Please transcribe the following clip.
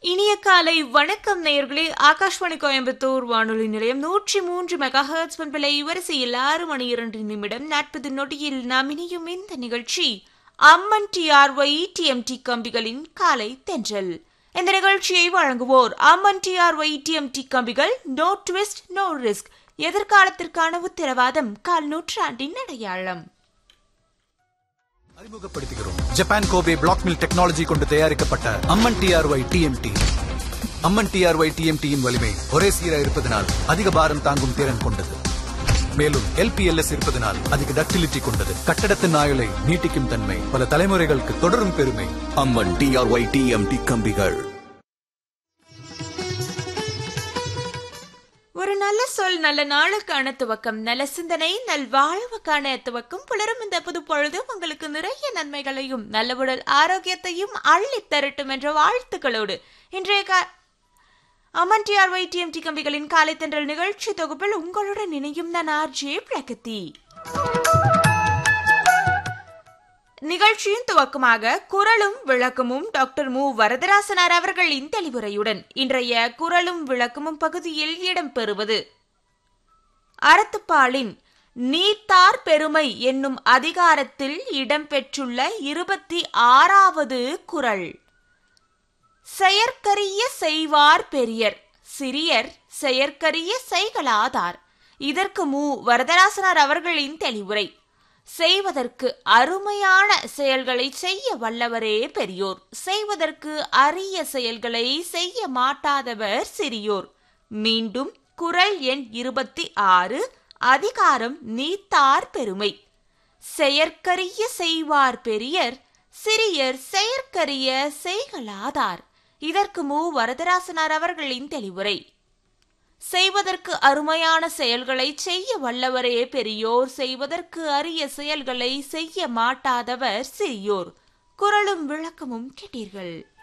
இனிய காலை வணக்கம் நேயர்களே ஆகாஷ்வாணி கோயம்புத்தூர் வானொலி நிலையம் நூற்றி மூன்று மெகா ஹெர்ட்ஸ் பண்பலை வரிசையில் ஆறு மணி இரண்டு நிமிடம் நாற்பது நொடியில் நாம் இனியும் இந்த நிகழ்ச்சி அம்மன் டிஆர்ஒய் டிஎம்டி கம்பிகளின் காலை தென்றல் இந்த நிகழ்ச்சியை வழங்குவோர் அம்மன் டிஆர்ஒய் டிஎம்டி கம்பிகள் நோ ட்விஸ்ட் நோ ரிஸ்க் எதிர்காலத்திற்கான உத்தரவாதம் கால் நூற்றாண்டின் அடையாளம் அறிமுகப்படுத்துகிறோம் Japan Kobe black mill technology கொண்டு தயாரிக்கப்பட்ட Amman TRY TMT Amman TRY டிஎம்டியின் வலிமை ஒரே சீராக இருப்பதனால் அதிக பாரம் தாங்கும் திறன் கொண்டது மேலும் எல்பிஎல்எஸ் இருப்பதனால் அதிக டக்டிலிட்டி கொண்டது கட்டடத்தின் ஆயுளை நீட்டிக்கும் தன்மை பல தலைமுறைகளுக்கு தொடரும் பெருமை அம்மன் டிஆர்ஒய் டிஎம்டி கம்பிகள் ஒரு நல்ல சொல் நல்ல நாளுக்கான துவக்கம் நல்ல சிந்தனை நல் வாழ்வுக்கான துவக்கம் புலரும் இந்த புது பொழுது உங்களுக்கு நிறைய நன்மைகளையும் நல்ல உடல் ஆரோக்கியத்தையும் அள்ளித் தரட்டும் என்ற வாழ்த்துக்களோடு இன்றைய கா- அமன் டிஆர்ஒய் டிஎம்டி கம்பிகளின் காலை தென்றல் நிகழ்ச்சி தொகுப்பில் உங்களுடன் இணையும் நான் ஆர்ஜே பிரகதி நிகழ்ச்சியின் துவக்கமாக குரலும் விளக்கமும் டாக்டர் மு வரதராசனார் அவர்களின் தெளிவுரையுடன் இன்றைய குரலும் விளக்கமும் பகுதியில் இடம்பெறுவது அறத்துப்பாலின் நீத்தார் பெருமை என்னும் அதிகாரத்தில் இடம்பெற்றுள்ள இருபத்தி ஆறாவது குரல் செயற்கரிய செய்வார் பெரியர் சிறியர் செயற்கரிய செய்களாதார் இதற்கு மு வரதராசனார் அவர்களின் தெளிவுரை செய்வதற்கு அருமையான செயல்களை செய்ய வல்லவரே பெரியோர் செய்வதற்கு அரிய செயல்களை செய்ய மாட்டாதவர் சிறியோர் மீண்டும் குரல் எண் இருபத்தி ஆறு அதிகாரம் நீத்தார் பெருமை செயற்கரிய செய்வார் பெரியர் சிறியர் செயற்கரிய செய்களாதார் இதற்கு மு வரதராசனார் அவர்களின் தெளிவுரை செய்வதற்கு அருமையான செயல்களை செய்ய வல்லவரே பெரியோர் செய்வதற்கு அரிய செயல்களை செய்ய மாட்டாதவர் சிறியோர் குரலும் விளக்கமும் கேட்டீர்கள்